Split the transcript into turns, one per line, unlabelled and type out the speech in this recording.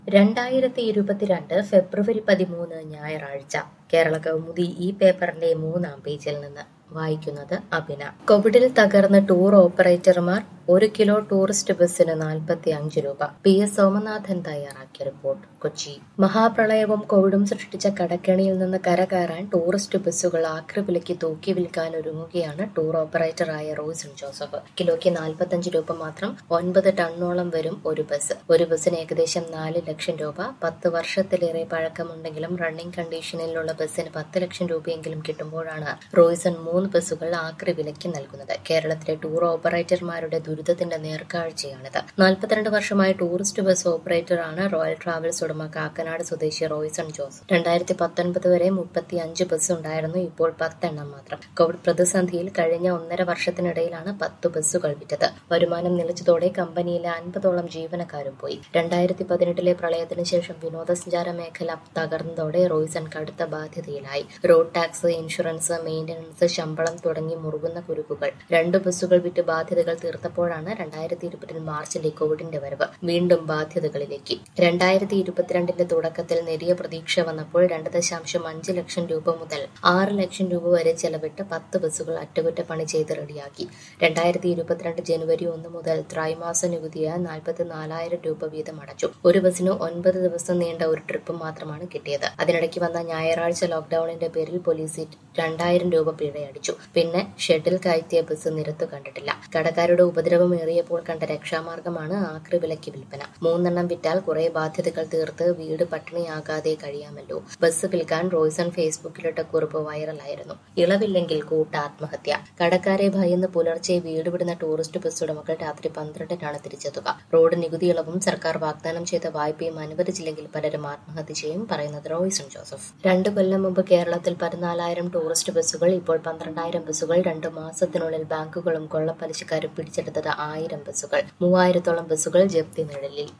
രണ്ടായിരത്തി ഇരുപത്തിരണ്ട് ഫെബ്രുവരി പതിമൂന്ന് ഞായറാഴ്ച കേരള കൗമുദി ഈ പേപ്പറിന്റെ മൂന്നാം പേജിൽ നിന്ന് വായിക്കുന്നത് അഭിന കോവിഡിൽ തകർന്ന ടൂർ ഓപ്പറേറ്റർമാർ ഒരു കിലോ ടൂറിസ്റ്റ് ബസ്സിന് നാൽപ്പത്തി അഞ്ച് രൂപ പി എസ് സോമനാഥൻ തയ്യാറാക്കിയ റിപ്പോർട്ട് കൊച്ചി മഹാപ്രളയവും കോവിഡും സൃഷ്ടിച്ച കടക്കെണിയിൽ നിന്ന് കരകയറാൻ ടൂറിസ്റ്റ് ബസ്സുകൾ ആക്രിവിലയ്ക്ക് തൂക്കി വിൽക്കാൻ ഒരുങ്ങുകയാണ് ടൂർ ഓപ്പറേറ്ററായ റോയ്സൺ ജോസഫ് കിലോയ്ക്ക് നാൽപ്പത്തഞ്ച് രൂപ മാത്രം ഒൻപത് ടണ്ണോളം വരും ഒരു ബസ് ഒരു ബസ്സിന് ഏകദേശം നാല് ലക്ഷം രൂപ പത്ത് വർഷത്തിലേറെ പഴക്കമുണ്ടെങ്കിലും റണ്ണിംഗ് കണ്ടീഷനിലുള്ള ബസ്സിന് പത്ത് ലക്ഷം രൂപയെങ്കിലും കിട്ടുമ്പോഴാണ് റോയ്സൺ മൂന്ന് ബസ്സുകൾ ആക്രി വിലയ്ക്ക് നൽകുന്നത് കേരളത്തിലെ ടൂർ ഓപ്പറേറ്റർമാരുടെ ദുരിതത്തിന്റെ നേർക്കാഴ്ചയാണിത് നാൽപ്പത്തിരണ്ട് വർഷമായി ടൂറിസ്റ്റ് ബസ് ഓപ്പറേറ്ററാണ് റോയൽ ട്രാവൽസ് ഉടമ കാക്കനാട് സ്വദേശി റോയ്സൺ ജോസ് രണ്ടായിരത്തി പത്തൊൻപത് വരെ മുപ്പത്തി അഞ്ച് ബസ് ഉണ്ടായിരുന്നു ഇപ്പോൾ പത്തെണ്ണം മാത്രം കോവിഡ് പ്രതിസന്ധിയിൽ കഴിഞ്ഞ ഒന്നര വർഷത്തിനിടയിലാണ് പത്ത് ബസ്സുകൾ വിറ്റത് വരുമാനം നിലച്ചതോടെ കമ്പനിയിലെ അൻപതോളം ജീവനക്കാരും പോയി രണ്ടായിരത്തി പതിനെട്ടിലെ പ്രളയത്തിന് ശേഷം വിനോദസഞ്ചാര മേഖല തകർന്നതോടെ റോയ്സൺ കടുത്ത ബാധ്യതയിലായി റോഡ് ടാക്സ് ഇൻഷുറൻസ് മെയിന്റനൻസ് ശമ്പളം തുടങ്ങി മുറുകുന്ന കുരുക്കുകൾ രണ്ട് ബസ്സുകൾ വിറ്റ് ബാധ്യതകൾ തീർത്തപ്പോഴാണ് രണ്ടായിരത്തി ഇരുപതിൽ മാർച്ചിലെ കോവിഡിന്റെ വരവ് വീണ്ടും ബാധ്യതകളിലേക്ക് രണ്ടായിരത്തി ഇരുപത്തിരണ്ടിന്റെ തുടക്കത്തിൽ നേരിയ പ്രതീക്ഷ വന്നപ്പോൾ രണ്ട് ദശാംശം അഞ്ച് ലക്ഷം രൂപ മുതൽ ആറ് ലക്ഷം രൂപ വരെ ചെലവിട്ട് പത്ത് ബസ്സുകൾ അറ്റകുറ്റപ്പണി ചെയ്ത് റെഡിയാക്കി രണ്ടായിരത്തി ഇരുപത്തിരണ്ട് ജനുവരി ഒന്ന് മുതൽ ത്രൈമാസ നികുതിയായ നാൽപ്പത്തി നാലായിരം രൂപ വീതം അടച്ചു ഒരു ബസ്സിന് ഒൻപത് ദിവസം നീണ്ട ഒരു ട്രിപ്പ് മാത്രമാണ് കിട്ടിയത് അതിനിടയ്ക്ക് വന്ന ഞായറാഴ്ച ലോക്ഡൌണിന്റെ പേരിൽ പോലീസ് രണ്ടായിരം രൂപ പിഴയടിച്ചു പിന്നെ ഷെഡിൽ കയറ്റിയ ബസ് നിരത്തു കണ്ടിട്ടില്ല കടക്കാരുടെ ഉപദ്രവം ഏറിയപ്പോൾ കണ്ട രക്ഷാമാർഗമാണ് ആക്രി വിലയ്ക്ക് വിൽപ്പന മൂന്നെണ്ണം വിറ്റാൽ കുറെ ബാധ്യതകൾ തീർത്ത് വീട് പട്ടിണിയാകാതെ കഴിയാമല്ലോ ബസ് വിൽക്കാൻ റോയ്സൺ ഫേസ്ബുക്കിലിട്ട കുറിപ്പ് വൈറലായിരുന്നു ഇളവില്ലെങ്കിൽ കൂട്ട ആത്മഹത്യ കടക്കാരെ ഭയന്ന് പുലർച്ചെ വീട് വിടുന്ന ടൂറിസ്റ്റ് ബസ് ഉടമകൾ രാത്രി പന്ത്രണ്ടിനാണ് തിരിച്ചെത്തുക റോഡ് നികുതി ഇളവും സർക്കാർ വാഗ്ദാനം ചെയ്ത വായ്പയും അനുവദിച്ചില്ലെങ്കിൽ പലരും ആത്മഹത്യ ചെയ്യും പറയുന്നത് റോയ്സൺ ജോസഫ് രണ്ടു കൊല്ലം മുമ്പ് കേരളത്തിൽ പതിനാലായിരം ടൂറിസ്റ്റ് ബസ്സുകൾ ഇപ്പോൾ പന്ത്രണ്ടായിരം ബസ്സുകൾ രണ്ടു മാസത്തിനുള്ളിൽ ബാങ്കുകളും കൊള്ളപ്പലിശക്കാരും പിടിച്ചെടുത്തത് ആയിരം ബസ്സുകൾ മൂവായിരത്തോളം ബസ്സുകൾ ജപ്തി നിഴലിൽ